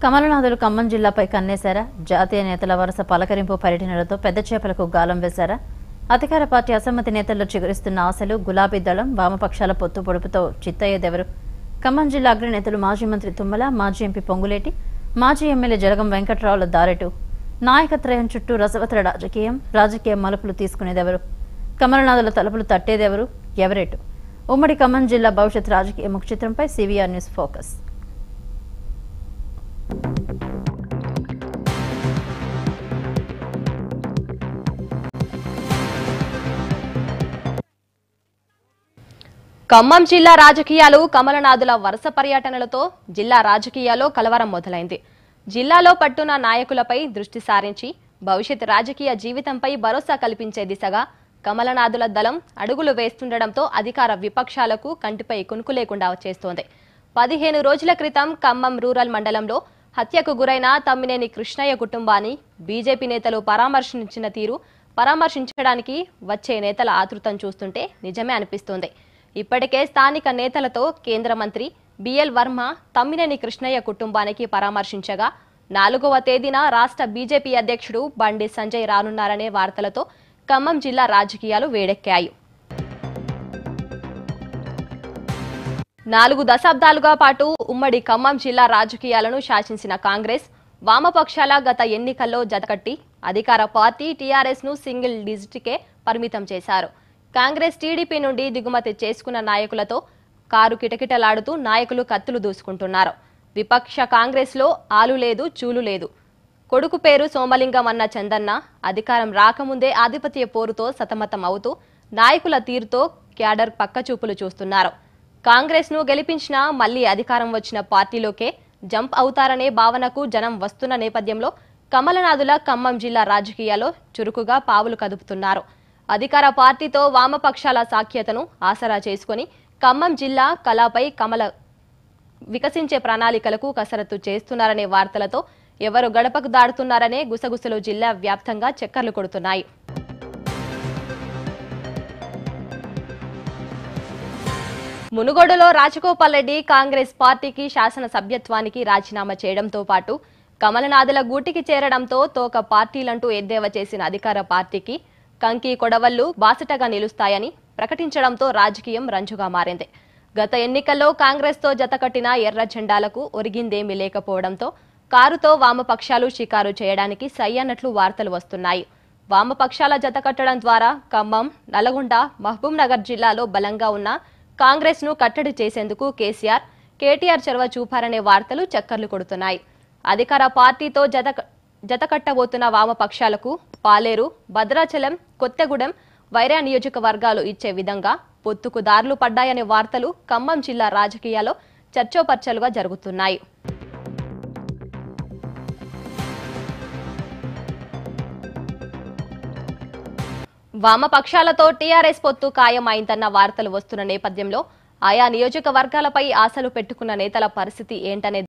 కమలనాథులు ఖమ్మం జిల్లాపై కన్నేశారా జాతీయ నేతల వరుస పలకరింపు పర్యటనలతో పెద్ద చేపలకు గాలం వేశారా అధికార పార్టీ అసమ్మతి నేతల్లో చిగురిస్తున్న ఆశలు గులాబీ దళం వామపక్షాల పొత్తు పొడుపుతో చిత్తయ్యేదెవరు ఖమ్మం జిల్లా అగ్రనేతలు మాజీ మంత్రి తుమ్మల మాజీ ఎంపీ పొంగులేటి మాజీ ఎమ్మెల్యే జలగం వెంకట్రావుల దారెటు నాయకత్రయం చుట్టూ రసవత్తర రాజకీయం రాజకీయ మలుపులు తీసుకునేదెవరు కమలనాథుల తలుపులు తట్టేదెవరు ఎవరేటు ఉమ్మడి ఖమ్మం జిల్లా భవిష్యత్ రాజకీయ ముఖ చిత్రంపై సివిఆర్ న్యూస్ ఫోకస్ ఖమ్మం జిల్లా రాజకీయాలు కమలనాథుల వరుస పర్యటనలతో జిల్లా రాజకీయాల్లో కలవరం మొదలైంది జిల్లాలో పట్టున నాయకులపై దృష్టి సారించి భవిష్యత్ రాజకీయ జీవితంపై భరోసా కల్పించే దిశగా కమలనాథుల దళం అడుగులు వేస్తుండటంతో అధికార విపక్షాలకు కంటిపై కునుకు లేకుండా చేస్తోంది పదిహేను రోజుల క్రితం ఖమ్మం రూరల్ మండలంలో హత్యకు గురైన తమ్మినేని కృష్ణయ్య కుటుంబాన్ని బీజేపీ నేతలు పరామర్శించిన తీరు పరామర్శించడానికి వచ్చే నేతల ఆతృతం చూస్తుంటే నిజమే అనిపిస్తోంది ఇప్పటికే స్థానిక నేతలతో కేంద్ర మంత్రి బిఎల్ వర్మ తమ్మినేని కృష్ణయ్య కుటుంబానికి పరామర్శించగా నాలుగవ తేదీన రాష్ట్ర బీజేపీ అధ్యక్షుడు బండి సంజయ్ రానున్నారనే వార్తలతో ఖమ్మం జిల్లా రాజకీయాలు వేడెక్కాయి నాలుగు దశాబ్దాలుగా పాటు ఉమ్మడి ఖమ్మం జిల్లా రాజకీయాలను శాసించిన కాంగ్రెస్ వామపక్షాల గత ఎన్నికల్లో జతకట్టి అధికార పార్టీ టీఆర్ఎస్ ను సింగిల్ డిజిట్కే పరిమితం చేశారు కాంగ్రెస్ టీడీపీ నుండి దిగుమతి చేసుకున్న నాయకులతో కారు కిటకిటలాడుతూ నాయకులు కత్తులు దూసుకుంటున్నారు విపక్ష కాంగ్రెస్ లో ఆలు లేదు చూలు లేదు కొడుకు పేరు సోమలింగం అన్న చందన్న అధికారం రాకముందే ఆధిపత్య పోరుతో సతమతం అవుతూ నాయకుల తీరుతో క్యాడర్ పక్కచూపులు చూస్తున్నారు కాంగ్రెస్ ను గెలిపించినా మళ్లీ అధికారం వచ్చిన పార్టీలోకే జంప్ అవుతారనే భావనకు జనం వస్తున్న నేపథ్యంలో కమలనాథుల ఖమ్మం జిల్లా రాజకీయాల్లో చురుకుగా పావులు కదుపుతున్నారు అధికార పార్టీతో వామపక్షాల సాఖ్యతను ఆసరా చేసుకొని ఖమ్మం జిల్లా కళపై కమల వికసించే ప్రణాళికలకు కసరత్తు చేస్తున్నారనే వార్తలతో ఎవరు గడపకు దాడుతున్నారనే గుసగుసలు జిల్లా వ్యాప్తంగా చక్కర్లు కొడుతున్నాయి మునుగోడులో రాజగోపాల్ రెడ్డి కాంగ్రెస్ పార్టీకి శాసన సభ్యత్వానికి రాజీనామా చేయడంతో పాటు కమలనాథుల గూటికి చేరడంతో తోక పార్టీలంటూ ఎద్దేవా చేసిన అధికార పార్టీకి కంకి కొడవళ్లు బాసటగా నిలుస్తాయని ప్రకటించడంతో రాజకీయం రంజుగా మారింది గత ఎన్నికల్లో కాంగ్రెస్తో జతకట్టిన ఎర్ర జెండాలకు ఒరిగిందేమీ లేకపోవడంతో కారుతో వామపక్షాలు షికారు చేయడానికి సై అన్నట్లు వార్తలు వస్తున్నాయి వామపక్షాల జతకట్టడం ద్వారా ఖమ్మం నల్గొండ మహబూబ్ నగర్ జిల్లాలో బలంగా ఉన్న కాంగ్రెస్ ను కట్టడి చేసేందుకు కేసీఆర్ కేటీఆర్ చొరవ చూపారనే వార్తలు చక్కర్లు కొడుతున్నాయి అధికార పార్టీతో జత జతకట్టబోతున్న వామపక్షాలకు పాలేరు భద్రాచలం కొత్తగూడెం వైరా నియోజకవర్గాలు ఇచ్చే విధంగా పొత్తుకు దారులు పడ్డాయనే వార్తలు ఖమ్మం జిల్లా రాజకీయాల్లో చర్చోపర్చలుగా జరుగుతున్నాయి వామపక్షాలతో టీఆర్ఎస్ పొత్తు ఖాయమైందన్న వార్తలు వస్తున్న నేపథ్యంలో ఆయా నియోజకవర్గాలపై ఆశలు పెట్టుకున్న నేతల పరిస్థితి ఏంటనే